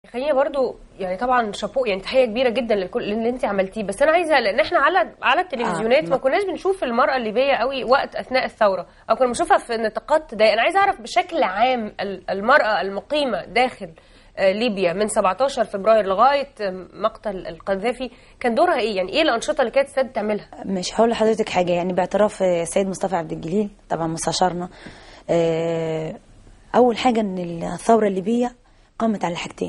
خليني برضو يعني طبعا شابو يعني تحيه كبيره جدا لكل اللي انت عملتيه بس انا عايزه لان احنا على على التلفزيونات آه. ما كناش بنشوف المراه الليبيه قوي وقت اثناء الثوره او كنا بنشوفها في نطاقات ضيقه انا عايزه اعرف بشكل عام ال- المراه المقيمه داخل آه، ليبيا من 17 فبراير لغايه آه، مقتل القذافي كان دورها ايه يعني ايه الانشطه اللي كانت السيد تعملها مش هقول لحضرتك حاجه يعني باعتراف السيد مصطفى عبد الجليل طبعا مستشارنا آه، اول حاجه ان الثوره الليبيه قامت على حاجتين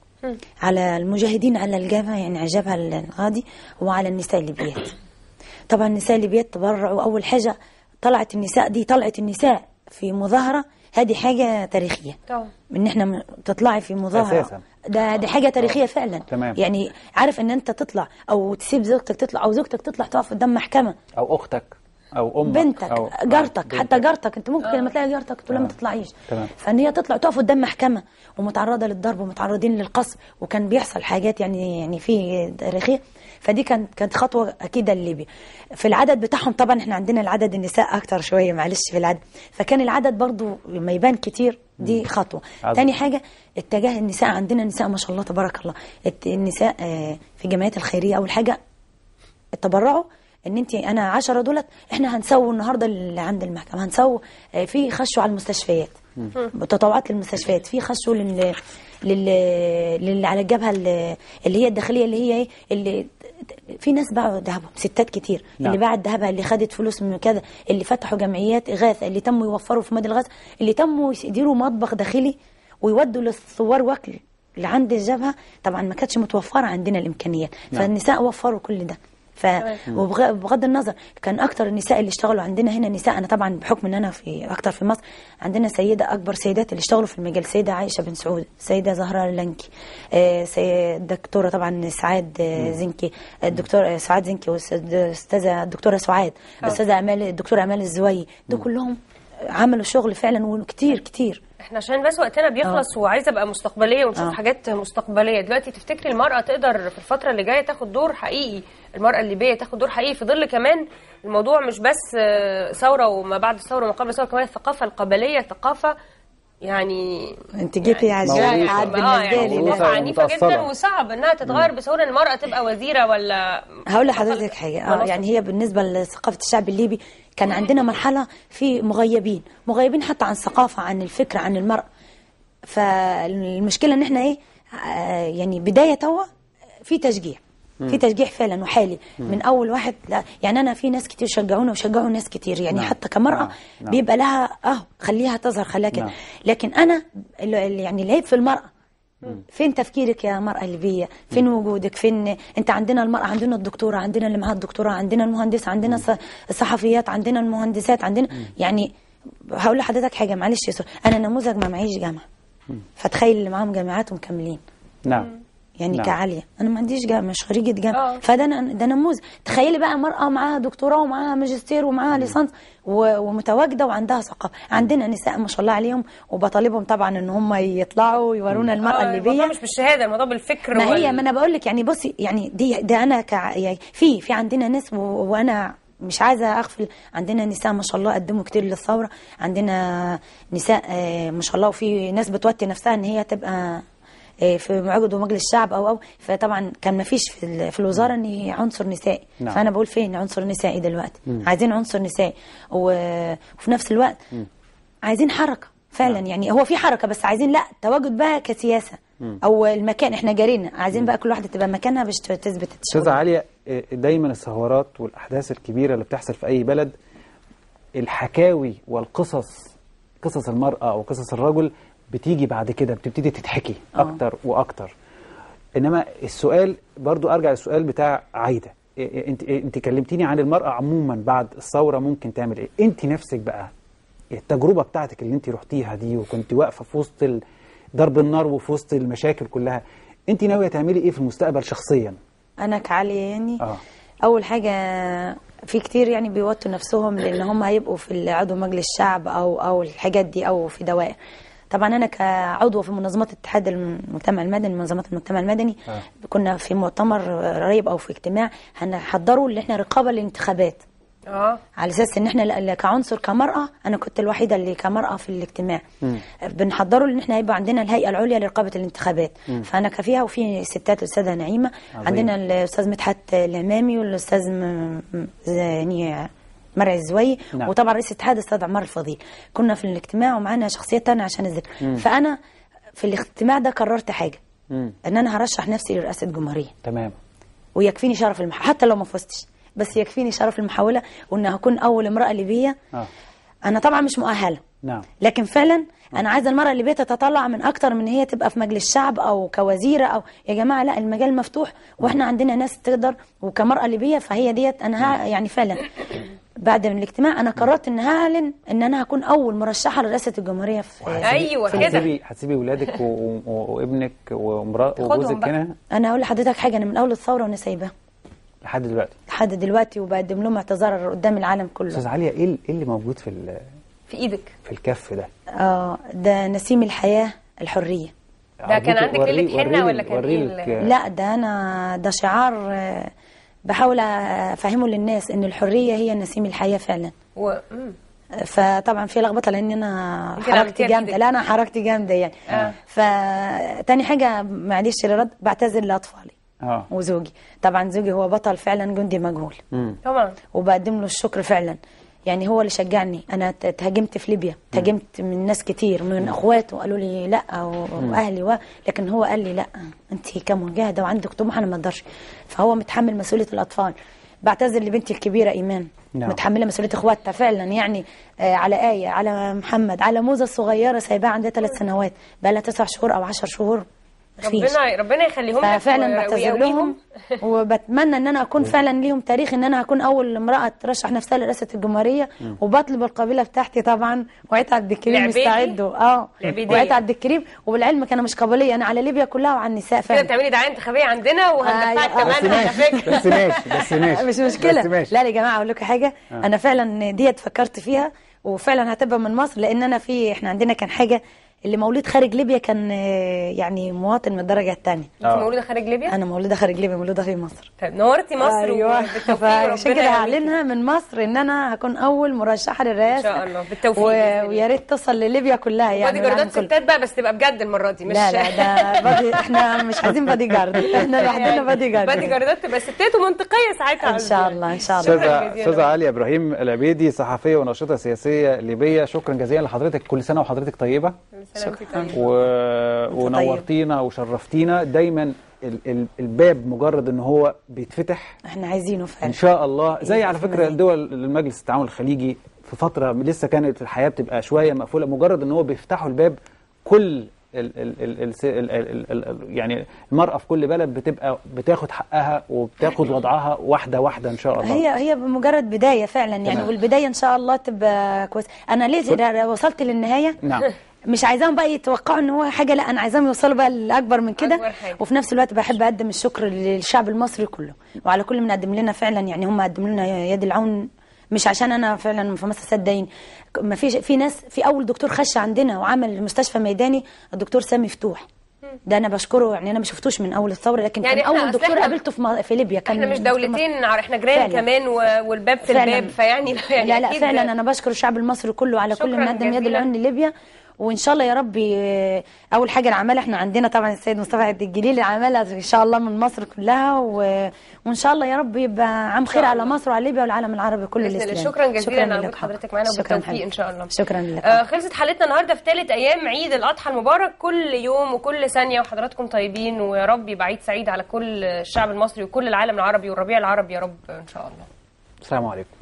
على المجاهدين على الجبهه يعني على الجبهه الغادي وعلى النساء الليبيات طبعا النساء الليبيات تبرعوا اول حاجه طلعت النساء دي طلعت النساء في مظاهره هذه حاجه تاريخيه طبعا ان احنا م- تطلعي في مظاهره أساساً. ده دي حاجه تاريخيه فعلا تمام. يعني عارف ان انت تطلع او تسيب زوجتك تطلع او زوجتك تطلع تقف قدام محكمه او اختك او امك بنتك أو جارتك بنتك. حتى جارتك انت ممكن لما تلاقي جارتك تقول لها ما تمام. تطلعيش تمام. فان هي تطلع تقف قدام محكمه ومتعرضه للضرب ومتعرضين للقصف وكان بيحصل حاجات يعني يعني في تاريخيه فدي كانت كانت خطوه اكيده لليبيا في العدد بتاعهم طبعا احنا عندنا العدد النساء اكتر شويه معلش في العدد فكان العدد برضو لما يبان كتير دي خطوه عظيم. تاني حاجه اتجاه النساء عندنا نساء ما شاء الله تبارك الله الت- النساء آه، في الجمعيات الخيريه اول حاجه تبرعوا ان انت انا 10 دولت احنا هنسوي النهارده اللي عند المحكمه هنسوي آه، في خشوا على المستشفيات تطوعات للمستشفيات في خشوا لل لل للي على الجبهه اللي اللي هي الداخليه اللي هي ايه اللي في ناس باعوا ذهبهم ستات كتير نعم. اللي باعت ذهبها اللي خدت فلوس من كذا اللي فتحوا جمعيات اغاثه اللي تموا يوفروا في مدى الغاثه اللي تموا يديروا مطبخ داخلي ويودوا للثوار وكل اللي عند الجبهه طبعا ما كانتش متوفره عندنا الامكانيات نعم. فالنساء وفروا كل ده ف وبغ- بغض النظر كان اكتر النساء اللي اشتغلوا عندنا هنا نساء انا طبعا بحكم ان انا في اكتر في مصر عندنا سيده اكبر سيدات اللي اشتغلوا في المجال سيده عائشه بن سعود سيده زهراء اللنكي آه، سي- الدكتوره طبعا سعاد آه، زنكي الدكتور آه، سعاد زنكي والاستاذه الدكتوره سعاد الاستاذه امال الدكتوره امال الزوي دول كلهم عملوا شغل فعلا وكتير كتير احنا عشان بس وقتنا بيخلص وعايزه ابقى مستقبليه ونشوف آه. حاجات مستقبليه دلوقتي تفتكري المراه تقدر في الفتره اللي جايه تاخد دور حقيقي المراه الليبيه تاخد دور حقيقي في ظل كمان الموضوع مش بس آه، ثوره وما بعد الثوره وما قبل الثوره كمان الثقافه القبليه ثقافه يعني انت جيتي على موروثة. الجرح عاد اه بالنسبه يعني لي موروثة. لا. عنيفه جدا ومتأثرة. وصعب انها تتغير بسهوله ان المراه تبقى وزيره ولا هقول لحضرتك حاجه اه مناصب. يعني هي بالنسبه لثقافه الشعب الليبي كان عندنا مرحله في مغيبين مغيبين حتى عن الثقافه عن الفكر عن المرأة فالمشكله ان احنا ايه آه، يعني بدايه توا في تشجيع في تشجيع فعلا وحالي من اول واحد لا يعني انا في ناس كتير شجعونا وشجعوا ناس كتير يعني نعم. حتى كمراه نعم. نعم. بيبقى لها اه خليها تظهر خليها كده نعم. لكن انا ال- ال- يعني العيب في المراه فين تفكيرك يا مرأة ليبية فين وجودك فين انت عندنا المرأة عندنا الدكتورة عندنا اللي معاها الدكتورة عندنا المهندس عندنا الص- الصحفيات عندنا المهندسات عندنا يعني هقول لحضرتك حاجة معلش يا سوري. انا نموذج ما معيش جامعة فتخيل اللي معاهم جامعات ومكملين نعم يعني نعم. كعالية انا ما عنديش جامعة مش خريجة جامعة آه. فده ن- ده نموذج تخيلي بقى مرأة معاها دكتوراه ومعاها ماجستير ومعاها ليسانس و- ومتواجدة وعندها ثقافة عندنا نساء ما شاء الله عليهم وبطالبهم طبعا ان هم يطلعوا ويورونا المرأة آه، الليبية الموضوع مش بالشهاده الموضوع بالفكر ما هي وال- ما انا بقول لك يعني بصي يعني دي ده انا كع يعني في في عندنا ناس و- وانا مش عايزه اغفل عندنا نساء ما شاء الله قدموا كتير للثوره عندنا نساء آه، ما شاء الله وفي ناس بتوتي نفسها ان هي تبقى آه، في معقد ومجلس الشعب او او فطبعا كان ما فيش في ال- في الوزاره ان عنصر نسائي نعم. فانا بقول فين عنصر نسائي دلوقتي عايزين عنصر نسائي و- وفي نفس الوقت عايزين حركه فعلا يعني هو في حركه بس عايزين لا تواجد بقى كسياسه او المكان احنا جارينا عايزين بقى كل واحده تبقى مكانها باش تثبت استاذه الشغل عاليه آه، دايما الثورات والاحداث الكبيره اللي بتحصل في اي بلد الحكاوي والقصص قصص المراه او قصص الرجل بتيجي بعد كده بتبتدي تتحكي آه. اكتر واكتر انما السؤال برضو ارجع للسؤال بتاع عايده إيه- إيه- انت إيه- انت كلمتيني عن المراه عموما بعد الثوره ممكن تعمل ايه انت نفسك بقى التجربه بتاعتك اللي انت رحتيها دي وكنت واقفه في وسط ال- ضرب النار وفي وسط المشاكل كلها انت ناويه تعملي ايه في المستقبل شخصيا انا كعلي يعني اه اول حاجه في كتير يعني بيوتوا نفسهم لان هم هيبقوا في عضو مجلس الشعب او او الحاجات دي او في دوائر طبعا انا كعضو في منظمات اتحاد المجتمع المدني منظمات المجتمع المدني آه. كنا في مؤتمر قريب او في اجتماع هنحضروا اللي احنا رقابه الانتخابات اه على اساس ان احنا ل- كعنصر كمراه انا كنت الوحيده اللي كمراه في الاجتماع بنحضره ان احنا هيبقى عندنا الهيئه العليا لرقابه الانتخابات فانا كفيها وفي ستات الاستاذه نعيمه عظيم. عندنا الاستاذ مدحت الهمامي والاستاذ م- م- يعني مرعي الزوي نعم. وطبعا رئيس الاتحاد الاستاذ عمار الفضيل كنا في الاجتماع ومعانا شخصيات تانية عشان الذكر فانا في الاجتماع ده قررت حاجه مم. ان انا هرشح نفسي لرئاسه جمهوريه تمام ويكفيني شرف المحاولة حتى لو ما فزتش بس يكفيني شرف المحاولة وان هكون اول امرأة ليبية اه انا طبعا مش مؤهلة نعم لكن فعلا انا عايزه المراه الليبيه تتطلع من اكتر من هي تبقى في مجلس الشعب او كوزيره او يا جماعه لا المجال مفتوح واحنا عندنا ناس تقدر وكمراه ليبيه فهي ديت انا ها يعني فعلا بعد من الاجتماع انا قررت ان هعلن ان انا هكون اول مرشحه لرئاسه الجمهوريه في ايوه كده هتسيبي هتسيبي ولادك و- و- وابنك ومرا- تاخدهم وجوزك بقى. هنا انا اقول لحضرتك حاجه انا من اول الثوره وانا سايباها لحد دلوقتي لحد دلوقتي وبقدم لهم اعتذار قدام العالم كله استاذ عليا ايه ال- إيه اللي موجود في ال- في ايدك في الكف ده اه ده نسيم الحياه الحريه ده كان أرجوك عندك وري- ليلة حنة وريلي- ولا كان وريلي إيه ال- لا ده انا ده شعار آه، بحاول افهمه للناس ان الحريه هي نسيم الحياه فعلا و... مم. فطبعا في لخبطه لان انا يمكن حركتي عملتيها جامده بإيدك. لا انا حركتي جامده يعني آه. فتاني حاجه معلش الرد بعتذر لاطفالي اه وزوجي طبعا زوجي هو بطل فعلا جندي مجهول مم. طبعا وبقدم له الشكر فعلا يعني هو اللي شجعني انا ت- اتهاجمت في ليبيا اتهاجمت من ناس كتير من اخواته قالوا لي لا و- واهلي و... لكن هو قال لي لا انت كمجاهده وعندك طموح انا ما اقدرش فهو متحمل مسؤوليه الاطفال بعتذر لبنتي الكبيره ايمان نعم. متحمله مسؤوليه اخواتها فعلا يعني آه على ايه على محمد على موزه الصغيره سايباها عندها ثلاث سنوات بقى لها تسع شهور او عشر شهور مفيش. ربنا ربنا يخليهم لك ففعلا و- بعتذر ويقويهم. لهم وبتمنى ان انا اكون فعلا ليهم تاريخ ان انا هكون اول امراه ترشح نفسها لرئاسه الجمهوريه وبطلب القبيله بتاعتي طبعا وعيت عبد الكريم العبيدي؟ يستعدوا اه العبيدية. وعيت عبد الكريم وبالعلم انا مش قبليه انا على ليبيا كلها وعلى النساء كده فعلا بتعملي دعايه انتخابيه عندنا وهندفعك أيوة. بس ثمنها على ماشي فكره بس ماشي بس ماشي مش مشكله بس ماشي لا يا جماعه اقول لكم حاجه انا فعلا ديت فكرت فيها وفعلا هتبقى من مصر لان انا في احنا عندنا كان حاجه اللي مولود خارج ليبيا كان آه، يعني مواطن من الدرجه الثانيه انت آه. مولوده خارج ليبيا انا مولوده خارج ليبيا مولوده في مصر طيب نورتي مصر ايوه وبالتوفيق فعشان وربنا كده يقويكي. هعلنها من مصر ان انا هكون اول مرشحه للرئاسه ان شاء الله بالتوفيق و... بإذن الله. ويا ريت توصل لليبيا كلها يعني بادي جاردات والعالم كله. ستات بقى بس تبقى بجد المره دي مش لا لا ده بادي احنا مش عايزين بادي جارد احنا لوحدنا بادي جارد بادي جاردات تبقى ستات ومنطقيه ساعتها ان شاء الله ان شاء الله شكراً استاذه جزيلاً. استاذه عليا ابراهيم العبيدي صحفيه وناشطه سياسيه ليبيه شكرا جزيلا لحضرتك كل سنه وحضرتك طيبه شكرا و... ونورتينا وشرفتينا دايما ال... ال... الباب مجرد ان هو بيتفتح احنا عايزينه ان فعلا شاء الله زي إيه، على بإذن فكره الله. دول المجلس التعاون الخليجي في فتره لسه كانت الحياه بتبقى شويه مقفوله مجرد ان هو بيفتحوا الباب كل ال ال ال ال ال ال ال ال يعني المراه في كل بلد بتبقى بتاخد حقها وبتاخد وضعها واحده واحده ان شاء الله هي هي بمجرد بدايه فعلا يعني تمام. والبدايه ان شاء الله تبقى كويس انا ليه وصلت للنهايه نعم مش عايزاهم بقى يتوقعوا ان هو حاجه لا انا عايزاهم يوصلوا بقى لاكبر من كده أكبر حاجة. وفي نفس الوقت بحب اقدم الشكر للشعب المصري كله وعلى كل من قدم لنا فعلا يعني هم قدموا لنا يد العون مش عشان انا فعلا في مصر صدقيني ما فيش في ناس في اول دكتور خش عندنا وعمل مستشفى ميداني الدكتور سامي فتوح ده انا بشكره يعني انا ما شفتوش من اول الثوره لكن يعني كان إحنا اول أصل دكتور إحنا- قابلته في م- في ليبيا كان احنا مش دكتور دولتين احنا جيران فعلاً. كمان و- والباب في فعلاً. الباب فيعني يعني لا لا أكيد فعلا انا بشكر الشعب المصري كله على كل شكراً من قدم يد جزيلاً. العون لليبيا وان شاء الله يا رب ي- اول حاجه العماله احنا عندنا طبعا السيد مصطفى عبد الجليل عماله ان شاء الله من مصر كلها و... وان شاء الله يا رب يبقى عام خير على مصر وعلى ليبيا والعالم العربي كله بإذن الله. الاسلامي شكرا جزيلا على لك وجود حضرتك معانا شكراً وبالتوفيق حبيبي. ان شاء الله شكرا لك آه خلصت حلقتنا النهارده في ثالث ايام عيد الاضحى المبارك كل يوم وكل ثانيه وحضراتكم طيبين ويا رب يبقى عيد سعيد على كل الشعب المصري وكل العالم العربي والربيع العربي يا رب ان شاء الله السلام عليكم